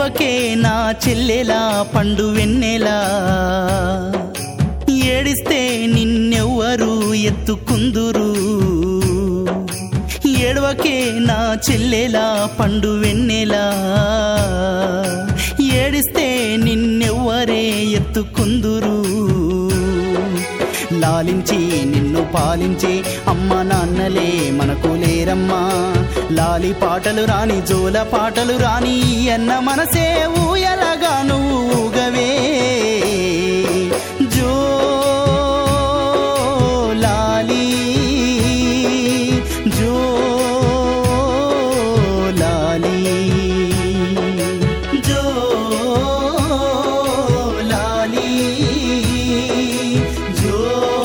ఏడవకే నా చెల్లెలా పండు వెన్నెలా ఏడిస్తే నిన్నెవ్వరు ఎత్తుకుందురు ఏడవకే నా చెల్లెలా పండు వెన్నెలా ఏడిస్తే నిన్నెవ్వరే ఎత్తుకుందురు లాలించి నిన్ను పాలించి అమ్మ నాన్నలే మనకు లేరమ్మా లాలి పాటలు రాని జోల పాటలు రాని అన్న మనసే ఊయలగా నువ్వు ఊగవే జో లాలి జో లాలి జో లాలి జో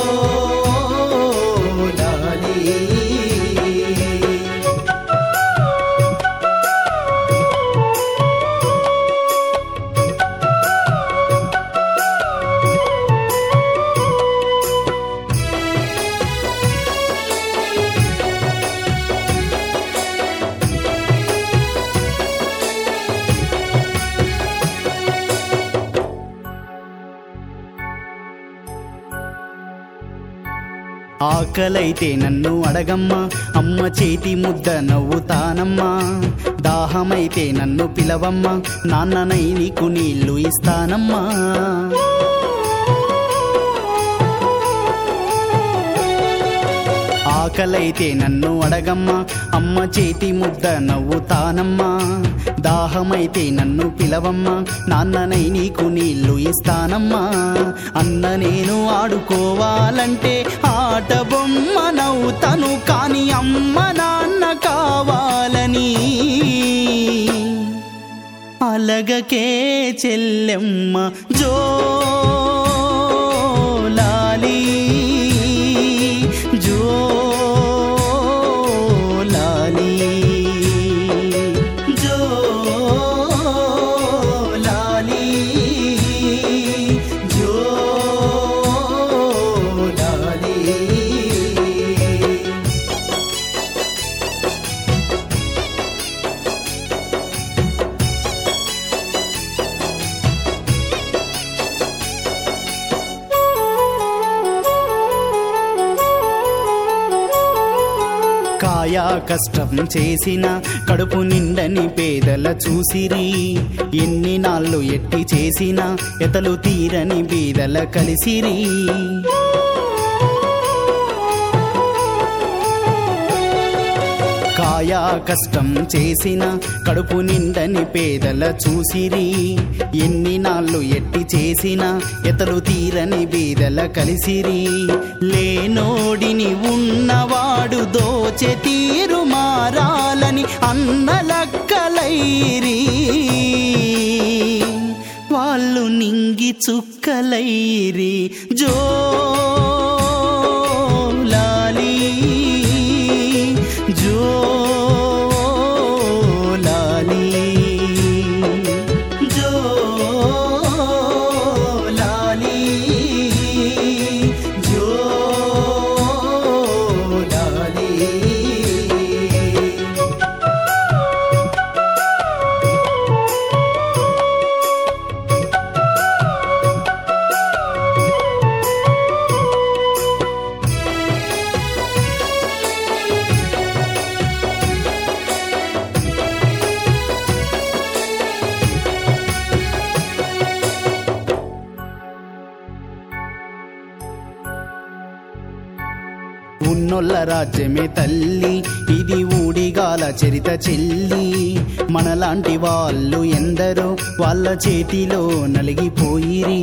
లాలి ఆకలైతే నన్ను అడగమ్మా అమ్మ చేతి ముద్ద నవ్వుతానమ్మా దాహమైతే నన్ను పిలవమ్మా నాన్ననై నీకు నీళ్లు ఇస్తానమ్మా ఆకలైతే నన్ను అడగమ్మా అమ్మ చేతి ముద్ద నవ్వుతానమ్మా దాహమైతే నన్ను పిలవమ్మా నాన్ననై నీకు నీళ్లు ఇస్తానమ్మా అన్న నేను ఆడుకోవాలంటే ఆట బొమ్మ నవ్వుతాను కాని అమ్మ నాన్న కావాలని అలగకే చెల్లెమ్మ జో లాలి జో లాలి జో లాలి జో లాలి కాయా కష్టం చేసిన కడుపు నిండని పేదల చూసిరి ఎన్ని నాళ్ళు ఎట్టి చేసిన ఎతలు తీరని బీదల కలిసిరి కాయా కష్టం చేసిన కడుపు నిండని పేదల చూసిరి ఎన్ని నాళ్ళు ఎట్టి చేసిన ఎతలు తీరని బీదల కలిసిరి లేనోడిని ఉన్నవాడు దోచె తీరు మారాలని అన్నలక్కలైరి వాళ్ళు నింగి చుక్కలైరి జో లాలి జో లాలి జో లాలి జో లాలి ఉన్నొల్ల రాజ్యమే తల్లి ఇది ఊడిగాల చరిత చెల్లి మనలాంటి వాళ్ళు ఎందరో వాళ్ళ చేతిలో నలిగిపోయిరి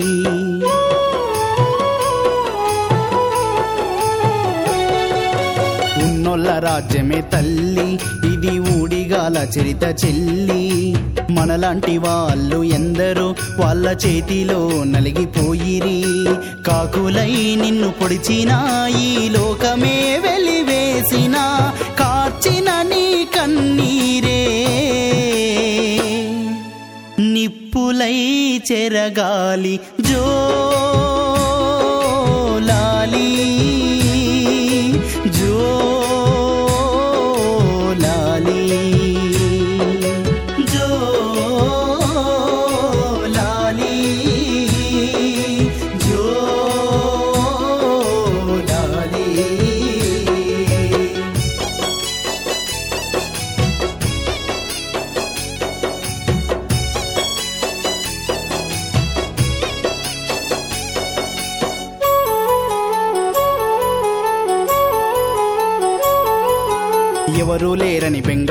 ఉన్నొల్ల రాజ్యమే తల్లి ఇది ఊడిగాల చరిత చెల్లి మనలాంటి వాళ్ళు ఎందరో వాళ్ళ చేతిలో నలిగిపోయిరి కాకులై నిన్ను పొడిచిన ఈ లోకమే వెలివేసిన కార్చిన నీ కన్నీరే నిప్పులై చెరగాలి జో లాలి జో లాలి జో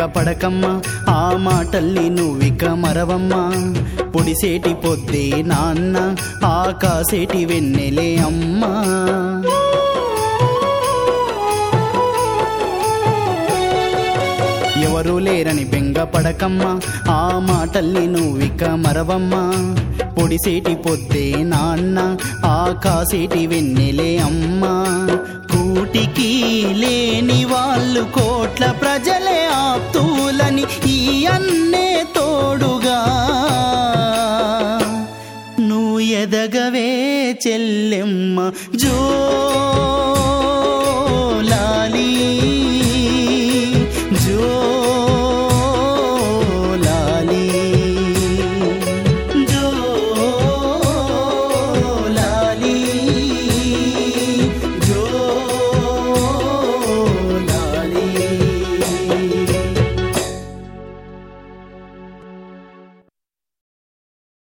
పడకమ్మా ఆ మాటల్ని నువ్విక మరవమ్మా పొడిసేటి పొద్దే నాన్న ఆకాసేటి వెన్నెలే అమ్మా ఎవరు లేరని బెంగ పడకమ్మా ఆ మాటల్ని నువ్విక మరవమ్మా పొడిసేటి పొద్దే నాన్న ఆకాసేటి వెన్నెలే అమ్మా కూటికి లేని వాళ్ళు కోట్ల ప్రజలే ఆప్తులని ఈ అన్నే తోడుగా నువ్వు ఎదగవే చెల్లెమ్మ జో